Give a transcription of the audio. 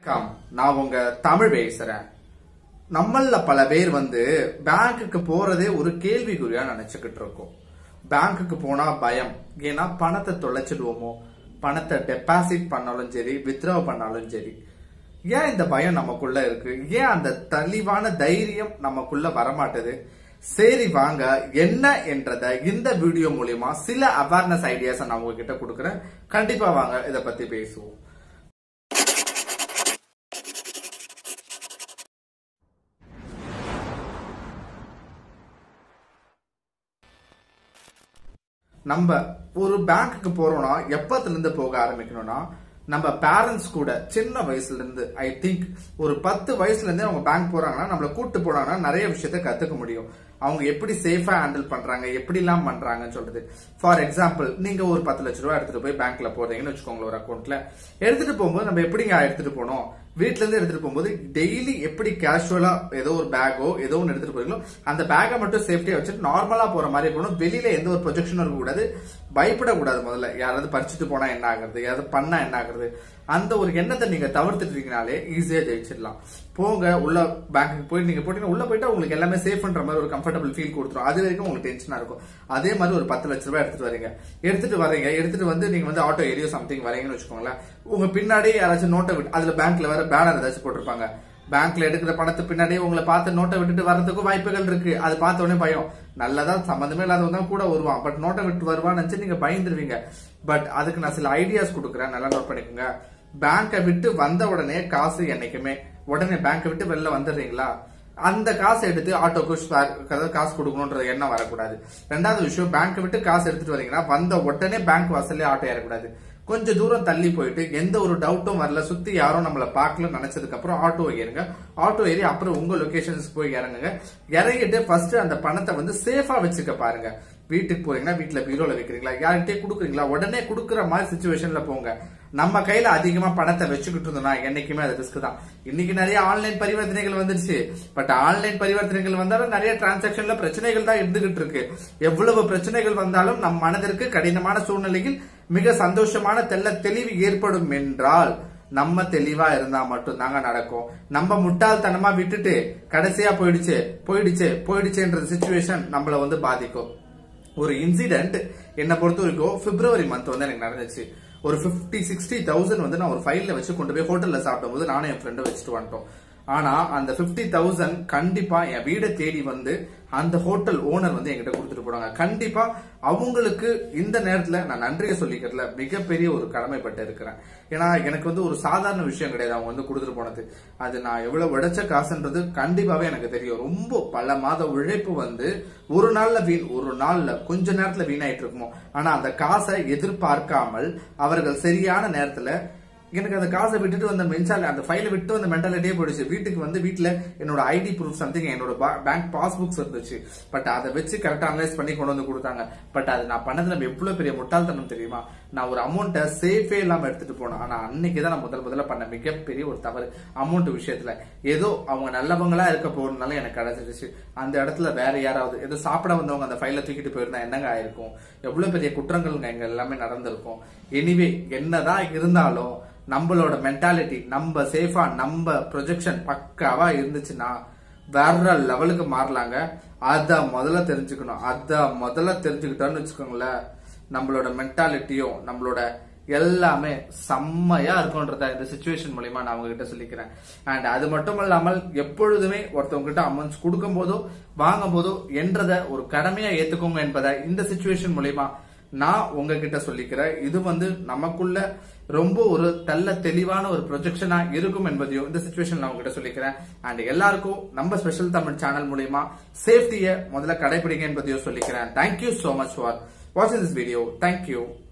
வணக்கம் நான் உங்க தமிழ் பேசுறேன் நம்மள பல பேர் வந்து பேங்க்குக்கு போறதே ஒரு கேள்விக்குறியா நினைச்சுக்கிட்டு இருக்கோம் பேங்க்குக்கு போனா பயம் ஏன்னா பணத்தை தொலைச்சிடுவோமோ பணத்தை டெபாசிட் பண்ணாலும் சரி வித்ட்ரா பண்ணாலும் சரி ஏன் இந்த பயம் நமக்குள்ள இருக்கு ஏன் அந்த தெளிவான தைரியம் நமக்குள்ள வரமாட்டுது சரி வாங்க என்ன என்றத இந்த வீடியோ மூலியமா சில அவேர்னஸ் ஐடியாஸ் நான் உங்ககிட்ட கொடுக்குறேன் கண்டிப்பா வாங்க இத பத்தி பேசுவோம் நம்ம ஒரு பேங்க்குக்கு போறோம்னா எப்பத்துல இருந்து போக ஆரம்பிக்கணும்னா நம்ம பேரண்ட்ஸ் கூட சின்ன வயசுல இருந்து ஐ திங்க் ஒரு பத்து வயசுல இருந்தே அவங்க பேங்க் போறாங்கன்னா நம்மள கூட்டு போனாங்கன்னா நிறைய விஷயத்த கத்துக்க முடியும் அவங்க எப்படி சேஃபா ஹேண்டில் பண்றாங்க எப்படி எல்லாம் பண்றாங்கன்னு சொல்றது ஃபார் எக்ஸாம்பிள் நீங்க ஒரு பத்து லட்ச ரூபாய் எடுத்துட்டு போய் பேங்க்ல போறீங்கன்னு வச்சுக்கோங்களேன் ஒரு அக்கௌண்ட்ல எடுத்துட்டு போகும்போது நம்ம எப்படிங்க எடுத்துட்டு போனோம் வீட்ல இருந்து எடுத்துட்டு போகும்போது டெய்லி எப்படி கேஷுவலா ஏதோ ஒரு பேக்கோ ஏதோ ஒன்று எடுத்துட்டு போறீங்களோ அந்த பேக்கை மட்டும் சேஃப்டியா வச்சுட்டு நார்மலா போற மாதிரி இருக்கணும் வெளியில எந்த ஒரு ப்ரொஜெக்ஷனும் இருக்கக்கூடாது பயப்படக்கூடாது முதல்ல யாராவது பறிச்சுட்டு போனா என்ன ஆகுறது யாராவது பண்ணா என்ன ஆகுறது அந்த ஒரு எண்ணத்தை நீங்க தவிர்த்துட்டீங்கனாலே ஈஸியா ஜெயிச்சிடலாம் போங்க உள்ள பேங்க்குக்கு போய் நீங்க போட்டீங்கன்னா உள்ள போயிட்டா உங்களுக்கு எல்லாமே சேஃப்ன்ற மாதிரி ஒரு கம்ஃபர்டபுள் ஃபீல் கொடுத்துரும் அது வரைக்கும் உங்களுக்கு டென்ஷனா இருக்கும் அதே மாதிரி ஒரு பத்து லட்ச ரூபாய் எடுத்துட்டு வரீங்க எடுத்துட்டு வரீங்க எடுத்துட்டு வந்து நீங்க வந்து ஆட்டோ ஏரியோ சம்திங் வரீங்கன்னு வச்சுக்கோங்களேன் உங்க பின்னாடி யாராச்சும் நோட்டை விட்டு அதுல பேங்க்ல வேற பேனர் ஏதாச்சும் போட்டிருப்பாங்க பேங்க்ல எடுக்கிற பணத்தை பின்னாடியே உங்களை பார்த்து நோட்டை விட்டுட்டு வர்றதுக்கும் வாய்ப்புகள் இருக்கு அது பார்த்த உடனே பயம் நல்லதா சம்மந்தமே இல்லாதவங்க தான் கூட வருவான் பட் நோட்டை விட்டு வருவான்னு நினைச்சு நீங்க பயந்துருவீங்க பட் அதுக்கு நான் சில ஐடியாஸ் கொடுக்குறேன் நல்லா நோட் பண்ணிக்கோங்க பேங்கை விட்டு வந்த உடனே காசு என்னைக்குமே உடனே பேங்கை விட்டு வெளில வந்துடுறீங்களா அந்த காசை எடுத்து ஆட்டோக்கு அதாவது காசு கொடுக்கணும்ன்ற எண்ணம் வரக்கூடாது ரெண்டாவது விஷயம் பேங்க் விட்டு காசு எடுத்துட்டு வரீங்கன்னா வந்த உடனே பேங்க் வாசல்லே ஆட்டோ ஏறக்கூடாது கொஞ்சம் தூரம் தள்ளி போயிட்டு எந்த ஒரு டவுட்டும் வரல சுத்தி யாரும் நம்மள பார்க்கல நினைச்சதுக்கு அப்புறம் ஆட்டோ ஏறுங்க ஆட்டோ ஏறி அப்புறம் உங்க லொகேஷன்ஸ் போய் இறங்குங்க இறங்கிட்டு ஃபர்ஸ்ட் அந்த பணத்தை வந்து சேஃபா வச்சுக்க பாருங்க வீட்டுக்கு போறீங்கன்னா வீட்டுல பீரோல வைக்கிறீங்களா யார்கிட்டயே கொடுக்குறீங்களா உடனே கொடுக்குற மாதிரி சுச்சுவேஷன்ல போங்க நம்ம கையில அதிகமா பணத்தை வச்சுக்கிட்டு இருந்தோம்னா என்னைக்குமே அது ரிஸ்க் தான் இன்னைக்கு நிறைய ஆன்லைன் பரிவர்த்தனைகள் வந்துருச்சு பட் ஆன்லைன் பரிவர்த்தனைகள் வந்தாலும் நிறைய டிரான்சாக்ஷன்ல பிரச்சனைகள் தான் இருந்துகிட்டு இருக்கு எவ்வளவு பிரச்சனைகள் வந்தாலும் நம் மனதிற்கு கடினமான சூழ்நிலையில் மிக சந்தோஷமான தெல்ல தெளிவு ஏற்படும் என்றால் நம்ம தெளிவா இருந்தா மட்டும் தாங்க நடக்கும் நம்ம முட்டாள்தனமா விட்டுட்டு கடைசியா போயிடுச்சு போயிடுச்சு போயிடுச்சுன்ற சுச்சுவேஷன் நம்மள வந்து பாதிக்கும் ஒரு இன்சிடென்ட் என்ன பொறுத்த வரைக்கும் பிப்ரவரி மந்த் வந்து எனக்கு நடந்துச்சு ஒரு பிப்டி சிக்ஸ்டி தௌசண்ட் வந்து நான் ஒரு ஃபைல்ல வச்சு கொண்டு போய் ஹோட்டல்ல சாப்பிடும் போது நானும் என் ஃப்ரெண்டும் வச்சுட்டு வந்துட்டோம் ஆனா அந்த பிப்டி தௌசண்ட் கண்டிப்பா என் வீடை தேடி வந்து அந்த ஹோட்டல் ஓனர் வந்து என்கிட்ட கொடுத்துட்டு போனாங்க கண்டிப்பா அவங்களுக்கு இந்த நேரத்துல நான் நன்றியை சொல்லிக்கிறதுல மிகப்பெரிய ஒரு கடமைப்பட்டு இருக்கிறேன் ஏன்னா எனக்கு வந்து ஒரு சாதாரண விஷயம் கிடையாது அவங்க வந்து கொடுத்துட்டு போனது அது நான் எவ்வளவு உடைச்ச காசுன்றது கண்டிப்பாவே எனக்கு தெரியும் ரொம்ப பல மாத உழைப்பு வந்து ஒரு நாள்ல வீண் ஒரு நாள்ல கொஞ்ச நேரத்துல வீணாயிட்டு இருக்குமோ ஆனா அந்த காசை எதிர்பார்க்காமல் அவர்கள் சரியான நேரத்துல எனக்கு அந்த காசை விட்டுட்டு வந்த மென்சால அந்த ஃபைலை விட்டு வந்த மென்டாலிட்டியே போயிடுச்சு வீட்டுக்கு வந்து வீட்டுல என்னோட ஐடி ப்ரூஃப் சம்திங் என்னோட பேங்க் பாஸ்புக்ஸ் இருந்துச்சு பட் அதை வச்சு கரெக்டா அனலைஸ் பண்ணி கொண்டு வந்து கொடுத்தாங்க பட் அது நான் பண்ணதுல எவ்வளவு பெரிய முட்டாள்தனம் தெரியுமா நான் ஒரு அமௌண்ட்டை சேஃபே இல்லாம எடுத்துட்டு போனேன் ஆனா அன்னைக்கு தான் நான் முதல் முதல்ல பண்ண மிகப்பெரிய ஒரு தவறு அமௌண்ட் விஷயத்துல ஏதோ அவங்க நல்லவங்களா இருக்க போறதுனால எனக்கு கிடைச்சிருச்சு அந்த இடத்துல வேற யாராவது ஏதோ சாப்பிட வந்தவங்க அந்த ஃபைல தூக்கிட்டு போயிருந்தா என்னங்க ஆயிருக்கும் எவ்வளவு பெரிய குற்றங்கள்ங்க எங்க எல்லாமே நடந்திருக்கும் எனிவே என்னதான் இருந்தாலும் நம்மளோட மென்டாலிட்டி நம்ம சேஃபா நம்ம ப்ரொஜெக்ஷன் பக்காவா இருந்துச்சுன்னா வேற லெவலுக்கு மாறலாங்க அத முதல்ல தெரிஞ்சுக்கணும் அத முதல்ல தெரிஞ்சுக்கிட்டோம்னு வச்சுக்கோங்களேன் நம்மளோட மென்டாலிட்டியும் நம்மளோட எல்லாமே செம்மையா இருக்கும்ன்றத இந்த சுச்சுவேஷன் மூலியமா நான் உங்ககிட்ட சொல்லிக்கிறேன் அண்ட் அது மட்டும் இல்லாமல் எப்பொழுதுமே ஒருத்தவங்க கிட்ட அமௌண்ட்ஸ் கொடுக்கும் போதோ வாங்கும் போதோ என்றத ஒரு கடமையா ஏத்துக்கோங்க என்பதை இந்த சுச்சுவேஷன் மூலியமா நான் உங்ககிட்ட சொல்லிக்கிறேன் இது வந்து நமக்குள்ள ரொம்ப ஒரு நல்ல தெளிவான ஒரு ப்ரொஜெக்ஷனா இருக்கும் என்பதையும் இந்த சுச்சுவேஷன் நான் உங்ககிட்ட சொல்லிக்கிறேன் அண்ட் எல்லாருக்கும் நம்ம ஸ்பெஷல் தமிழ் சேனல் மூலியமா சேஃப்டியை முதல்ல கடைபிடிங்க என்பதையும் சொல்லிக்கிறேன் தேங்க்யூ சோ மச் ஃபார் வாட்சிங் திஸ் வீடியோ தேங்க்யூ